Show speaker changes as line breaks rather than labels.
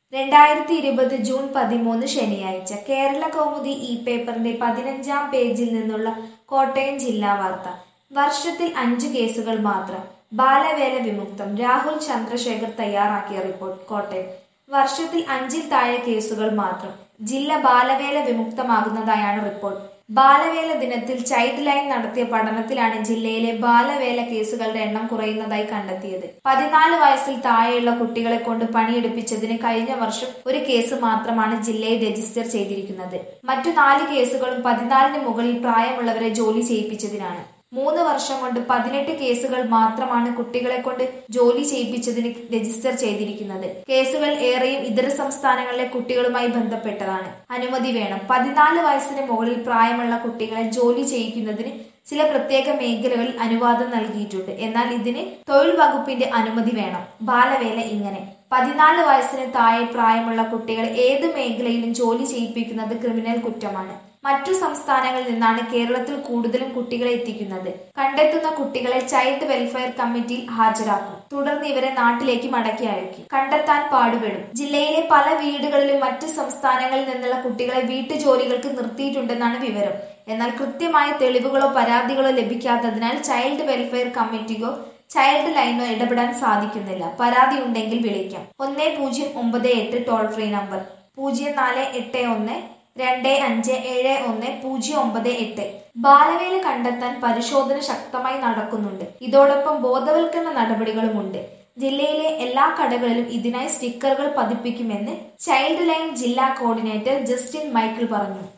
രണ്ടായിരത്തി ഇരുപത് ജൂൺ പതിമൂന്ന് ശനിയാഴ്ച കേരള കൗമുദി ഇ പേപ്പറിന്റെ പതിനഞ്ചാം പേജിൽ നിന്നുള്ള കോട്ടയം ജില്ലാ വാർത്ത വർഷത്തിൽ അഞ്ച് കേസുകൾ മാത്രം ബാലവേല വിമുക്തം രാഹുൽ ചന്ദ്രശേഖർ തയ്യാറാക്കിയ റിപ്പോർട്ട് കോട്ടയം വർഷത്തിൽ അഞ്ചിൽ താഴെ കേസുകൾ മാത്രം ജില്ല ബാലവേല വിമുക്തമാകുന്നതായാണ് റിപ്പോർട്ട് ബാലവേല ദിനത്തിൽ ചൈൽഡ് ലൈൻ നടത്തിയ പഠനത്തിലാണ് ജില്ലയിലെ ബാലവേല കേസുകളുടെ എണ്ണം കുറയുന്നതായി കണ്ടെത്തിയത് പതിനാല് വയസ്സിൽ താഴെയുള്ള കുട്ടികളെ കൊണ്ട് പണിയെടുപ്പിച്ചതിന് കഴിഞ്ഞ വർഷം ഒരു കേസ് മാത്രമാണ് ജില്ലയിൽ രജിസ്റ്റർ ചെയ്തിരിക്കുന്നത് മറ്റു നാല് കേസുകളും പതിനാലിന് മുകളിൽ പ്രായമുള്ളവരെ ജോലി ചെയ്യിപ്പിച്ചതിനാണ് മൂന്ന് വർഷം കൊണ്ട് പതിനെട്ട് കേസുകൾ മാത്രമാണ് കുട്ടികളെ കൊണ്ട് ജോലി ചെയ്യിപ്പിച്ചതിന് രജിസ്റ്റർ ചെയ്തിരിക്കുന്നത് കേസുകൾ ഏറെയും ഇതര സംസ്ഥാനങ്ങളിലെ കുട്ടികളുമായി ബന്ധപ്പെട്ടതാണ് അനുമതി വേണം പതിനാല് വയസ്സിന് മുകളിൽ പ്രായമുള്ള കുട്ടികളെ ജോലി ചെയ്യിക്കുന്നതിന് ചില പ്രത്യേക മേഖലകളിൽ അനുവാദം നൽകിയിട്ടുണ്ട് എന്നാൽ ഇതിന് തൊഴിൽ വകുപ്പിന്റെ അനുമതി വേണം ബാലവേല ഇങ്ങനെ പതിനാല് വയസ്സിന് താഴെ പ്രായമുള്ള കുട്ടികളെ ഏത് മേഖലയിലും ജോലി ചെയ്യിപ്പിക്കുന്നത് ക്രിമിനൽ കുറ്റമാണ് മറ്റു സംസ്ഥാനങ്ങളിൽ നിന്നാണ് കേരളത്തിൽ കൂടുതലും കുട്ടികളെ എത്തിക്കുന്നത് കണ്ടെത്തുന്ന കുട്ടികളെ ചൈൽഡ് വെൽഫെയർ കമ്മിറ്റിയിൽ ഹാജരാക്കും തുടർന്ന് ഇവരെ നാട്ടിലേക്ക് മടക്കി അയക്കും കണ്ടെത്താൻ പാടുപെടും ജില്ലയിലെ പല വീടുകളിലും മറ്റ് സംസ്ഥാനങ്ങളിൽ നിന്നുള്ള കുട്ടികളെ വീട്ടുജോലികൾക്ക് നിർത്തിയിട്ടുണ്ടെന്നാണ് വിവരം എന്നാൽ കൃത്യമായ തെളിവുകളോ പരാതികളോ ലഭിക്കാത്തതിനാൽ ചൈൽഡ് വെൽഫെയർ കമ്മിറ്റിക്കോ ചൈൽഡ് ലൈനോ ഇടപെടാൻ സാധിക്കുന്നില്ല പരാതി ഉണ്ടെങ്കിൽ വിളിക്കാം ഒന്ന് പൂജ്യം ഒമ്പത് എട്ട് ടോൾ ഫ്രീ നമ്പർ പൂജ്യം നാല് എട്ട് ഒന്ന് രണ്ട് അഞ്ച് ഏഴ് ഒന്ന് പൂജ്യം ഒമ്പത് എട്ട് ബാലവേല കണ്ടെത്താൻ പരിശോധന ശക്തമായി നടക്കുന്നുണ്ട് ഇതോടൊപ്പം ബോധവൽക്കരണ നടപടികളുമുണ്ട് ജില്ലയിലെ എല്ലാ കടകളിലും ഇതിനായി സ്റ്റിക്കറുകൾ പതിപ്പിക്കുമെന്ന് ചൈൽഡ് ലൈൻ ജില്ലാ കോർഡിനേറ്റർ ജസ്റ്റിൻ മൈക്കിൾ പറഞ്ഞു